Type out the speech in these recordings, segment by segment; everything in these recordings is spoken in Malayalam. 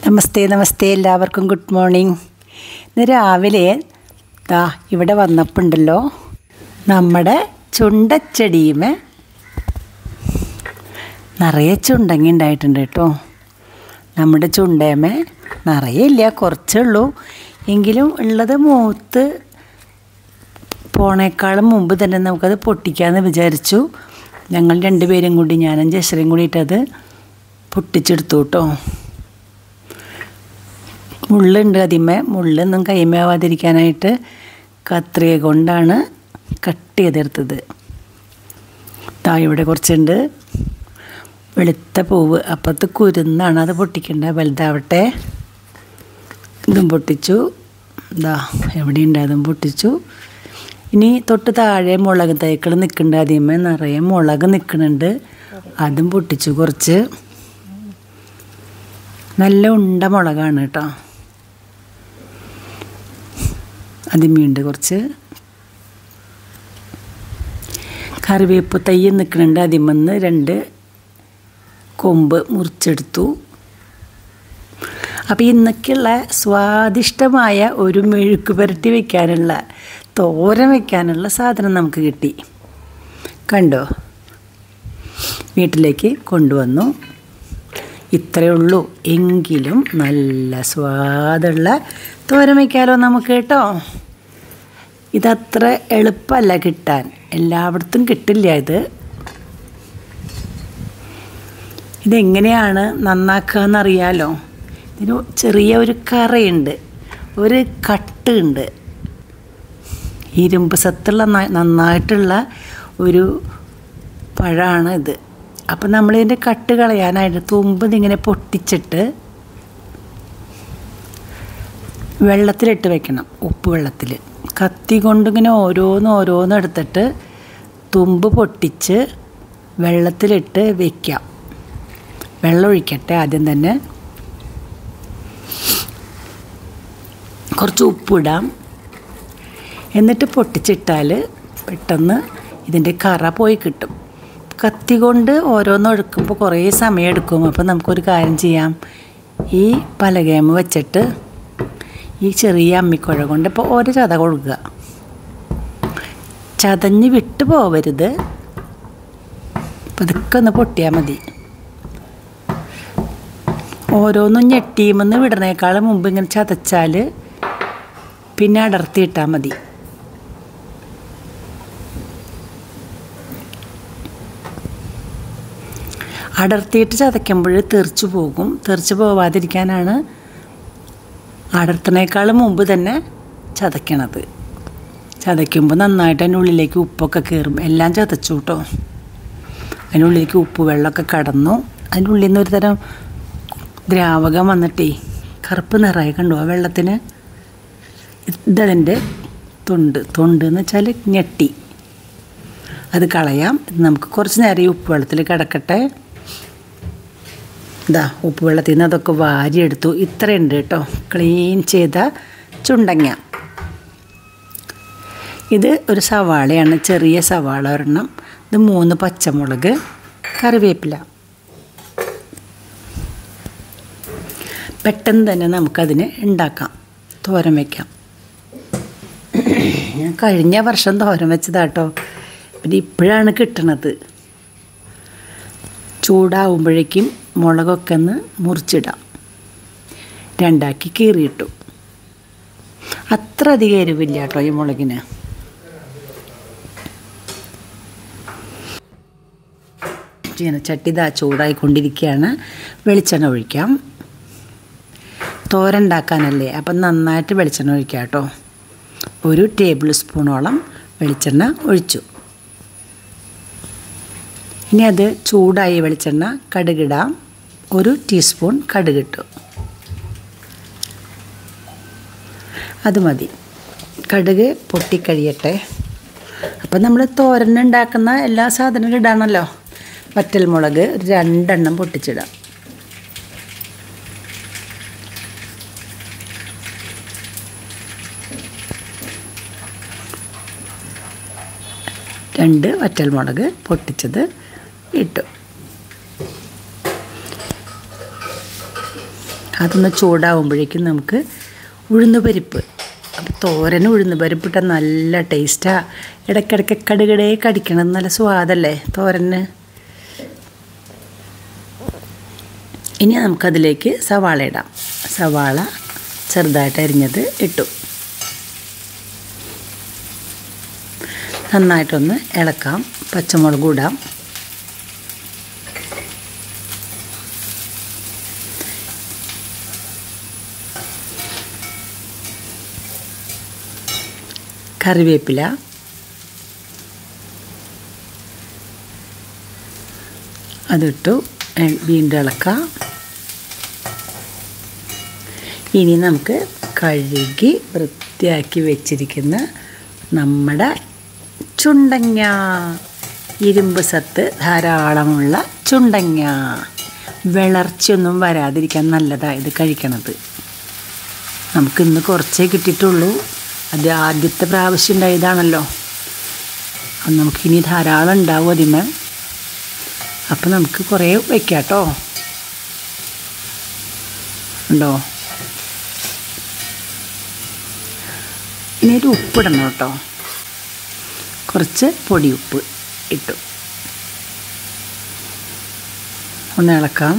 നമസ്തേ നമസ്തേ എല്ലാവർക്കും ഗുഡ് മോർണിംഗ് ഇന്ന് രാവിലെ ദാ ഇവിടെ വന്നപ്പോണ്ടല്ലോ നമ്മുടെ ചുണ്ടച്ചെടിയുമേ നിറയെ ചുണ്ടങ്ങി ഉണ്ടായിട്ടുണ്ട് കേട്ടോ നമ്മുടെ ചുണ്ടേമേ നിറയെ ഇല്ല കുറച്ചേ ഉള്ളൂ എങ്കിലും ഉള്ളത് മൂത്ത് പോണേക്കാളും മുമ്പ് തന്നെ നമുക്കത് പൊട്ടിക്കാമെന്ന് വിചാരിച്ചു ഞങ്ങൾ രണ്ടുപേരും കൂടി ഞാനും ജശ്രയും കൂടിയിട്ടത് പൊട്ടിച്ചെടുത്തു കേട്ടോ മുള്ളുണ്ട് അതിന്മേ മുള്ളൊന്നും കൈമാവാതിരിക്കാനായിട്ട് കത്രിക കൊണ്ടാണ് കട്ട് ചെയ്തെടുത്തത് താ ഇവിടെ കുറച്ചുണ്ട് വെളുത്ത പൂവ് അപ്പുറത്ത് കുരുന്നാണ് അത് പൊട്ടിക്കേണ്ടത് വലുതാവട്ടെ ഇതും പൊട്ടിച്ചു ഇതാ എവിടെയുണ്ട് അതും പൊട്ടിച്ചു ഇനി തൊട്ട് താഴെ മുളക് തൈക്കൾ നിൽക്കുന്നുണ്ട് അതിന്മേ നിറയെ മുളക് നിൽക്കുന്നുണ്ട് അതും പൊട്ടിച്ചു കുറച്ച് നല്ല ഉണ്ട മുളകാണ് കേട്ടോ അതിമീണ്ട് കുറച്ച് കറിവേപ്പ് തൈ നിൽക്കുന്നുണ്ട് അതിമെന്ന് രണ്ട് കൊമ്പ് മുറിച്ചെടുത്തു അപ്പോൾ ഇന്നൊക്കെയുള്ള സ്വാദിഷ്ടമായ ഒരു മെഴുക്ക് പുരട്ടി വയ്ക്കാനുള്ള തോരൻ വയ്ക്കാനുള്ള സാധനം നമുക്ക് കിട്ടി കണ്ടോ വീട്ടിലേക്ക് കൊണ്ടുവന്നു ഇത്രയേ ഉള്ളൂ എങ്കിലും നല്ല സ്വാദുള്ള തോരൻ വയ്ക്കാലോ നമുക്ക് കേട്ടോ ഇതത്ര എളുപ്പമല്ല കിട്ടാൻ എല്ലായിടത്തും കിട്ടില്ല ഇത് ഇതെങ്ങനെയാണ് നന്നാക്കുക എന്നറിയാലോ ഇതിന് ചെറിയ ഒരു കറയുണ്ട് ഒരു കട്ടുണ്ട് ഇരുമ്പ് സത്തുള്ള നന്നായിട്ടുള്ള ഒരു പഴമാണ് ഇത് അപ്പം നമ്മളിതിൻ്റെ കട്ട് കളയാനായിട്ട് തുമ്പ് ഇതിങ്ങനെ പൊട്ടിച്ചിട്ട് വെള്ളത്തിലിട്ട് വെക്കണം ഉപ്പ് വെള്ളത്തിൽ കത്തി കൊണ്ടിങ്ങനെ ഓരോന്ന് ഓരോന്ന് എടുത്തിട്ട് തുമ്പ് പൊട്ടിച്ച് വെള്ളത്തിലിട്ട് വെക്കാം വെള്ളം ഒഴിക്കട്ടെ ആദ്യം തന്നെ കുറച്ച് ഉപ്പിടാം എന്നിട്ട് പൊട്ടിച്ചിട്ടാൽ പെട്ടെന്ന് ഇതിൻ്റെ കറ പോയി കിട്ടും കത്തി കൊണ്ട് ഓരോന്ന് ഒഴുക്കുമ്പോൾ കുറേ സമയം എടുക്കും അപ്പോൾ നമുക്കൊരു കാര്യം ചെയ്യാം ഈ പലകേമ വെച്ചിട്ട് ഈ ചെറിയ അമ്മിക്കുഴ കൊണ്ട് ഇപ്പോൾ ഒരു ചത കൊടുക്കുക ചതഞ്ഞ് വിട്ടു പോവരുത് പതുക്കെ ഒന്ന് പൊട്ടിയാൽ മതി ഓരോന്നും ഞെട്ടിയുമെന്ന് വിടണേക്കാളും മുമ്പ് ഇങ്ങനെ ചതച്ചാൽ പിന്നെ അടർത്തിയിട്ടാൽ മതി അടർത്തിയിട്ട് ചതയ്ക്കുമ്പോൾ തെറിച്ചു പോകും തെറിച്ചു പോവാതിരിക്കാനാണ് അടർത്തണേക്കാളും മുമ്പ് തന്നെ ചതയ്ക്കണത് ചതയ്ക്കുമ്പോൾ നന്നായിട്ട് അതിൻ്റെ ഉള്ളിലേക്ക് ഉപ്പൊക്കെ കയറും എല്ലാം ചതച്ചു കേട്ടോ അതിനുള്ളിലേക്ക് ഉപ്പ് വെള്ളമൊക്കെ കടന്നു അതിൻ്റെ ഉള്ളിൽ നിന്ന് ഒരു തരം ദ്രാവകം വന്നിട്ടേ കറുപ്പ് നിറയെ കണ്ടു ആ വെള്ളത്തിന് ഇതതിൻ്റെ തൊണ്ട് തൊണ്ട് എന്ന് വെച്ചാൽ ഞെട്ടി അത് കളയാം ഇത് നമുക്ക് കുറച്ച് നേരം ഈ ഉപ്പ് വെള്ളത്തിൽ കിടക്കട്ടെ ഇതാ ഉപ്പ് വെള്ളത്തിൽ നിന്ന് അതൊക്കെ വാരിയെടുത്തു ഇത്രയുണ്ട് കേട്ടോ ക്ലീൻ ചെയ്ത ചുണ്ടങ്ങ ഇത് ഒരു സവാളയാണ് ചെറിയ സവാള ഒരെണ്ണം ഇത് മൂന്ന് പച്ചമുളക് കറിവേപ്പില പെട്ടെന്ന് തന്നെ നമുക്കതിന് ഉണ്ടാക്കാം തോരൻ വയ്ക്കാം ഞാൻ കഴിഞ്ഞ വർഷം തോരൻ വെച്ചതാട്ടോ പിന്നെ ഇപ്പോഴാണ് കിട്ടണത് ചൂടാവുമ്പോഴേക്കും മുളകൊക്കെ ഒന്ന് മുറിച്ചിടാം രണ്ടാക്കി കീറിയിട്ടു അത്ര അധികം എരിവില്ല കേട്ടോ ഈ മുളകിന് ചീനച്ചട്ടി ഇതാ ചൂടായിക്കൊണ്ടിരിക്കുകയാണ് വെളിച്ചെണ്ണ ഒഴിക്കാം തോരൻ ഉണ്ടാക്കാനല്ലേ അപ്പം നന്നായിട്ട് വെളിച്ചെണ്ണ ഒഴിക്കാം കേട്ടോ ഒരു ടേബിൾ സ്പൂണോളം വെളിച്ചെണ്ണ ഒഴിച്ചു ഇനി അത് ചൂടായി വെളിച്ചെണ്ണ കടുകിടാം ഒരു ടീസ്പൂൺ കടുകിട്ടു അത് മതി കടുക് പൊട്ടിക്കഴിയട്ടെ അപ്പം നമ്മൾ തോരനുണ്ടാക്കുന്ന എല്ലാ സാധനവും ഇടാണല്ലോ വറ്റൽമുളക് രണ്ടെണ്ണം പൊട്ടിച്ചിടാം രണ്ട് വറ്റൽമുളക് പൊട്ടിച്ചത് ഇട്ടു അതൊന്ന് ചൂടാവുമ്പോഴേക്കും നമുക്ക് ഉഴുന്ന് പരിപ്പ് അപ്പോൾ തോരന് ഉഴുന്ന് പരിപ്പിട്ട നല്ല ടേസ്റ്റാണ് ഇടയ്ക്കിടയ്ക്ക് കടുകടേ കടിക്കണം നല്ല സ്വാദല്ലേ തോരന് ഇനി നമുക്കതിലേക്ക് സവാള ഇടാം സവാള ചെറുതായിട്ട് അരിഞ്ഞത് ഇട്ടു നന്നായിട്ടൊന്ന് ഇളക്കാം പച്ചമുളക് ഇടാം കറിവേപ്പില അതിട്ടു വീണ്ടും ഇളക്കാം ഇനി നമുക്ക് കഴുകി വൃത്തിയാക്കി വെച്ചിരിക്കുന്ന നമ്മുടെ ചുണ്ടങ്ങ ഇരുമ്പ് സത്ത് ധാരാളമുള്ള ചുണ്ടങ്ങ വിളർച്ചയൊന്നും വരാതിരിക്കാൻ നല്ലതാണ് ഇത് കഴിക്കണത് നമുക്കിന്ന് കുറച്ചേ കിട്ടിയിട്ടുള്ളൂ അത് ആദ്യത്തെ പ്രാവശ്യം ഉണ്ടായതാണല്ലോ അത് നമുക്കിനി ധാരാളം ഉണ്ടാവും അതിമേ അപ്പം നമുക്ക് കുറേ വയ്ക്കാം കേട്ടോ ഉണ്ടോ ഇനി ഒരു ഉപ്പിടണം കേട്ടോ കുറച്ച് പൊടി ഉപ്പ് ഇട്ടു ഒന്ന് ഇളക്കാം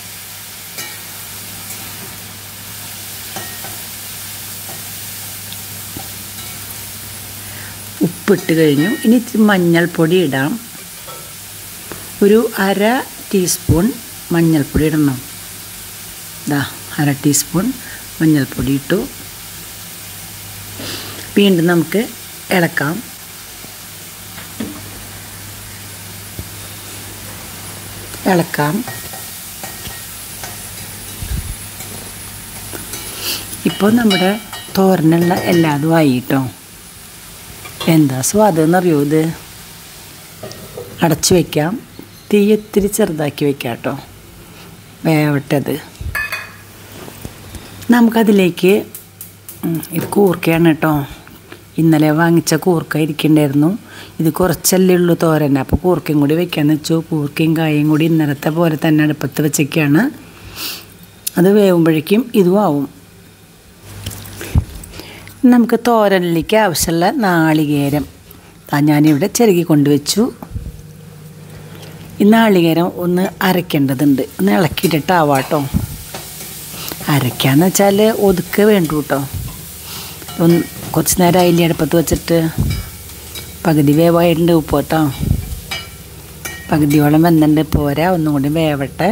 ഉപ്പിട്ട് കഴിഞ്ഞു ഇനി ഇത്തിരി മഞ്ഞൾപ്പൊടി ഇടാം ഒരു അര ടീസ്പൂൺ മഞ്ഞൾപ്പൊടി ഇടണം ഇതാ അര ടീസ്പൂൺ മഞ്ഞൾപ്പൊടി ഇട്ടു വീണ്ടും നമുക്ക് ഇളക്കാം ഇളക്കാം ഇപ്പോൾ നമ്മുടെ തോരനുള്ള എല്ലാതും ആയി കേട്ടോ എന്താ സ്വാദം എന്നറിയോ ഇത് അടച്ചു വയ്ക്കാം തീ ഒത്തിരി ചെറുതാക്കി വയ്ക്കാം കേട്ടോ വേവട്ടത് നമുക്കതിലേക്ക് ഇത് കൂർക്കയാണ് കേട്ടോ ഇന്നലെ വാങ്ങിച്ച കൂർക്ക ഇരിക്കണ്ടായിരുന്നു ഇത് കുറച്ചല്ലേ ഉള്ളൂ തോരൻ അപ്പോൾ കൂർക്കയും കൂടി വെക്കാന്ന് വെച്ചു കൂർക്കയും കായും കൂടി ഇന്നലത്തെ പോലെ തന്നെ അടുപ്പത്ത് വെച്ചൊക്കെയാണ് അത് വേവുമ്പോഴേക്കും ഇതും ആവും നമുക്ക് തോരനിലേക്ക് ആവശ്യമുള്ള നാളികേരം ഞാനിവിടെ ചെറുകി കൊണ്ടുവച്ചു ഈ നാളികേരം ഒന്ന് അരയ്ക്കേണ്ടതുണ്ട് ഒന്ന് ഇളക്കിയിട്ടിട്ടാവാട്ടോ അരയ്ക്കാന്ന് വെച്ചാൽ ഒതുക്കെ വേണ്ടു കേട്ടോ ഒന്ന് കുറച്ച് നേരം അതിൻ്റെ അടുപ്പത്ത് വെച്ചിട്ട് പകുതി വേവായിട്ടുണ്ട് ഉപ്പ് കേട്ടോ പകുതിയോളം വെന്തുണ്ട് പോരാ ഒന്നും കൂടി വേവട്ടെ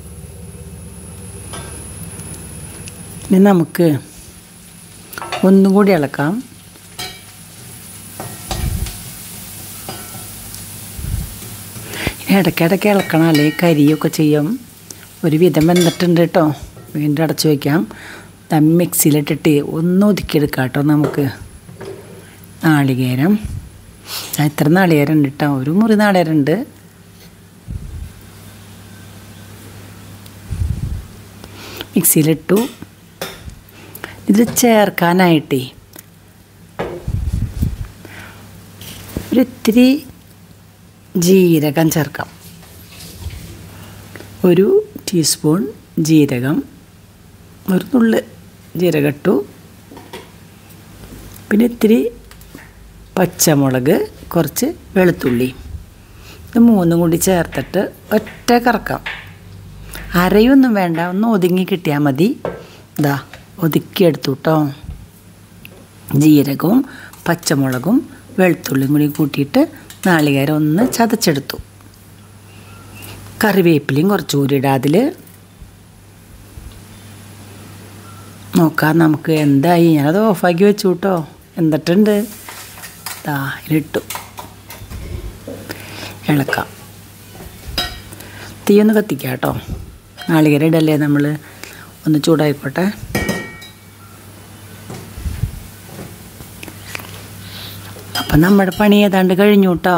ഇനി നമുക്ക് ഒന്നും കൂടി ഇളക്കാം ഇടയ്ക്കിടയ്ക്ക് ഇളക്കണം അല്ലെങ്കിൽ കരിയൊക്കെ ചെയ്യും ഒരു വിധം വെന്തിട്ടുണ്ട് കേട്ടോ വീണ്ടും അടച്ചു വയ്ക്കാം തമ്മി മിക്സിയിലിട്ടിട്ട് ഒന്ന് ഒതുക്കിയെടുക്കാം കേട്ടോ നമുക്ക് നാളികേരം എത്ര നാളികേരം ഉണ്ട് കേട്ടോ ഒരു മുറി നാളികേരം ഉണ്ട് മിക്സിയിലിട്ടു ഇത് ചേർക്കാനായിട്ടേ ഒരിത്തിരി ജീരകം ചേർക്കാം ഒരു ടീസ്പൂൺ ജീരകം ഒരു നുള്ള് ജീരകം ഇട്ടു പിന്നെ ഇത്തിരി പച്ചമുളക് കുറച്ച് വെളുത്തുള്ളി ഇത് മൂന്നും കൂടി ചേർത്തിട്ട് ഒറ്റ കറക്കാം അരയൊന്നും വേണ്ട ഒന്ന് ഒതുങ്ങി കിട്ടിയാൽ മതി ഇതാ ഒതുക്കിയെടുത്തു കേട്ടോ ജീരകവും പച്ചമുളകും വെളുത്തുള്ളിയും കൂടി കൂട്ടിയിട്ട് നാളികേരം ഒന്ന് ചതച്ചെടുത്തു കറിവേപ്പിലയും കുറച്ച് കൂടി ഇടാം അതിൽ നോക്കാം നമുക്ക് എന്തായി ഞാനത് ഓഫാക്കി വെച്ചു കേട്ടോ എന്നിട്ടുണ്ട് ദാ ഇതിലിട്ടു ഇളക്കാം തീയൊന്ന് കത്തിക്കാം കേട്ടോ നാളികേരം ഇടല്ലേ നമ്മൾ ഒന്ന് ചൂടായിക്കോട്ടെ അപ്പം നമ്മുടെ പണി ഏതാണ്ട് കഴിഞ്ഞു കേട്ടോ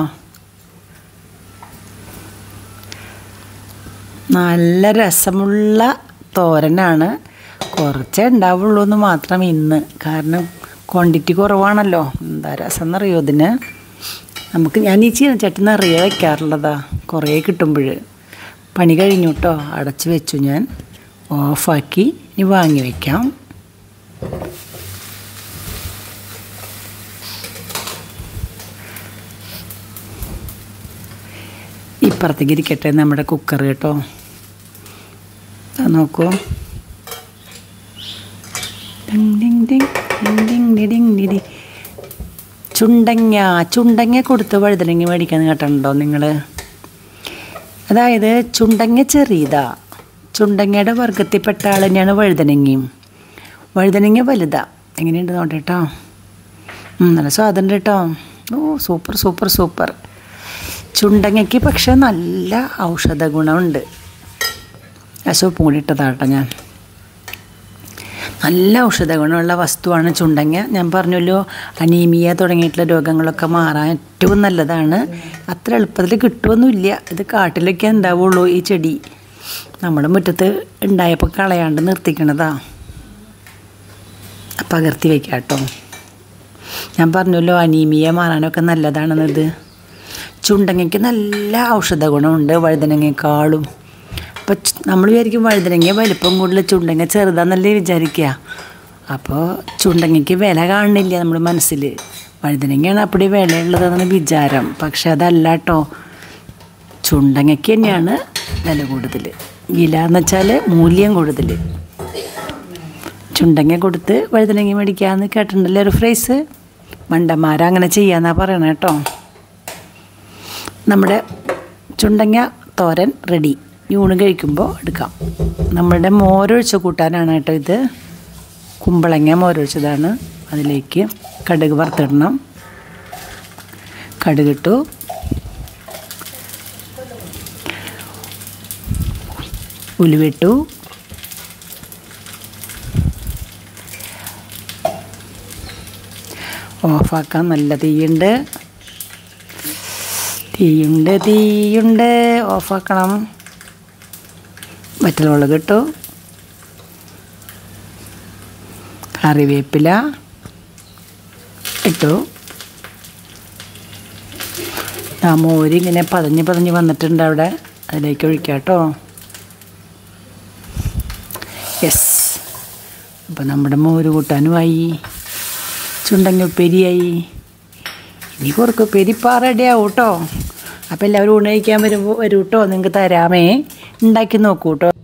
നല്ല രസമുള്ള തോരനാണ് കുറച്ചേ ഉണ്ടാവുള്ളൂ എന്ന് മാത്രം ഇന്ന് കാരണം ക്വാണ്ടിറ്റി കുറവാണല്ലോ എന്താ രസം എന്നറിയോ ഇതിന് നമുക്ക് ഞാൻ ഈ ചീനച്ചട്ടി നിറയെ വയ്ക്കാറുള്ളതാ കുറേ കിട്ടുമ്പോൾ പണി കഴിഞ്ഞു കേട്ടോ അടച്ച് വെച്ചു ഞാൻ ഓഫാക്കി ഇനി വാങ്ങി വയ്ക്കാം ഇപ്പുറത്തേക്ക് ഇരിക്കട്ടെ നമ്മുടെ കുക്കർ കേട്ടോ നോക്കൂ ഡിങ് ഡിങ് ഡിങ് ഡിങ് ഡിങ് ഡി ഡിങ് ഡി ഡി. ചുണ്ടങ്ങ ചുണ്ടങ്ങ കൊടുത്ത് വഴുതനങ്ങ മേടിക്കാൻ കേട്ടിട്ടുണ്ടോ നിങ്ങൾ അതായത് ചുണ്ടങ്ങ ചെറിയതാ ചുണ്ടങ്ങയുടെ വർഗത്തിൽപ്പെട്ട ആൾ തന്നെയാണ് വഴുതനങ്ങയും വഴുതനങ്ങ വലുതാ എങ്ങനെയുണ്ട് നോട്ടെ കേട്ടോ ഉം, നല്ല സ്വാദുണ്ട് കേട്ടോ ഓ സൂപ്പർ സൂപ്പർ സൂപ്പർ ചുണ്ടങ്ങയ്ക്ക് പക്ഷെ നല്ല ഔഷധ ഗുണമുണ്ട് ആ സൂപ്പും കൂടി ഇട്ടതാട്ടോ ഞാൻ നല്ല ഔഷധ ഗുണമുള്ള വസ്തുവാണ് ചുണ്ടങ്ങ ഞാൻ പറഞ്ഞല്ലോ അനീമിയ തുടങ്ങിയിട്ടുള്ള രോഗങ്ങളൊക്കെ മാറാൻ ഏറ്റവും നല്ലതാണ് അത്ര എളുപ്പത്തിൽ കിട്ടുമൊന്നുമില്ല ഇത് കാട്ടിലൊക്കെ ഉണ്ടാവുള്ളൂ ഈ ചെടി നമ്മുടെ മുറ്റത്ത് ഉണ്ടായപ്പോൾ കളയാണ്ട് നിർത്തിക്കണതാ പകർത്തി വയ്ക്കാം കേട്ടോ ഞാൻ പറഞ്ഞല്ലോ അനീമിയ മാറാനൊക്കെ നല്ലതാണെന്നത് ചുണ്ടങ്ങയ്ക്ക് നല്ല ഔഷധ ഗുണമുണ്ട് വഴുതനങ്ങയെക്കാളും അപ്പോൾ നമ്മൾ വിചാരിക്കും വഴുതനങ്ങ വലിപ്പം കൂടുതൽ ചുണ്ടങ്ങ ചെറുതാന്നല്ലേ വിചാരിക്കുക അപ്പോൾ ചുണ്ടങ്ങയ്ക്ക് വില കാണുന്നില്ല നമ്മുടെ മനസ്സിൽ വഴുതനങ്ങയാണ് അപ്പടി വിലയുള്ളതെന്നാണ് വിചാരം പക്ഷെ അതല്ല കേട്ടോ ചുണ്ടങ്ങയ്ക്ക് തന്നെയാണ് വില കൂടുതൽ വില എന്ന് വെച്ചാൽ മൂല്യം കൂടുതൽ ചുണ്ടങ്ങ കൊടുത്ത് വഴുതനങ്ങ മേടിക്കാമെന്ന് കേട്ടിട്ടുണ്ടല്ലേ ഒരു ഫ്രൈസ് മണ്ടന്മാർ അങ്ങനെ ചെയ്യാന്നാ പറയണേ കേട്ടോ നമ്മുടെ ചുണ്ടങ്ങ തോരൻ റെഡി യൂണ് കഴിക്കുമ്പോൾ എടുക്കാം നമ്മളുടെ മോരൊഴിച്ച കൂട്ടാനാണ് കേട്ടോ ഇത് കുമ്പളങ്ങ മോരൊഴിച്ചതാണ് അതിലേക്ക് കടുക് വറുത്തിടണം കടുകിട്ടു ഉലുവിട്ടു ഓഫാക്കാൻ നല്ല തീയുണ്ട് തീയുണ്ട് തീയുണ്ട് ഓഫാക്കണം വറ്റൽമുളക് ഇട്ടു കറിവേപ്പില ഇട്ടു ആ മോര് ഇങ്ങനെ പതഞ്ഞ് പതഞ്ഞ് വന്നിട്ടുണ്ട് അവിടെ അതിലേക്ക് ഒഴിക്കാം കേട്ടോ യെസ് അപ്പോൾ നമ്മുടെ മോര് കൂട്ടാനുമായി ചുണ്ടങ്ങ ഉപ്പേരിയായി ഇനി കുറക്ക് ഉപ്പേരിപ്പാ റെഡിയാവും കേട്ടോ അപ്പോൾ എല്ലാവരും ഊണ് കഴിക്കാൻ വരുമ്പോൾ വരൂ കേട്ടോ നിങ്ങൾക്ക് തരാമേ ഉണ്ടാക്കി നോക്കൂ കേട്ടോ